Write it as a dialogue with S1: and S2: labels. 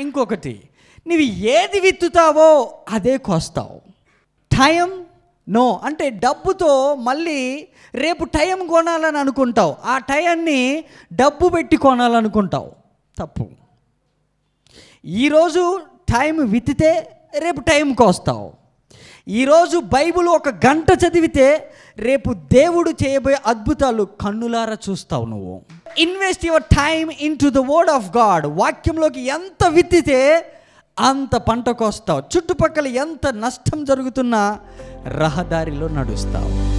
S1: ఇంకొకటి నీవు ఏది విత్తుతావో అదే కోస్తావు టైం నో అంటే డబ్బుతో మళ్ళీ రేపు టైం కొనాలని అనుకుంటావు ఆ టైంని డబ్బు పెట్టి కొనాలనుకుంటావు తప్పు ఈరోజు టైం విత్తితే రేపు టైంకి వస్తావు ఈరోజు బైబిల్ ఒక గంట చదివితే రేపు దేవుడు చేయబోయే అద్భుతాలు కన్నులారా చూస్తావు నువ్వు invest your time into the word of God వాక్యంలోకి ఎంత విత్తితే అంత పంటకు వస్తావు చుట్టుపక్కల ఎంత నష్టం జరుగుతున్నా రహదారిలో నడుస్తావు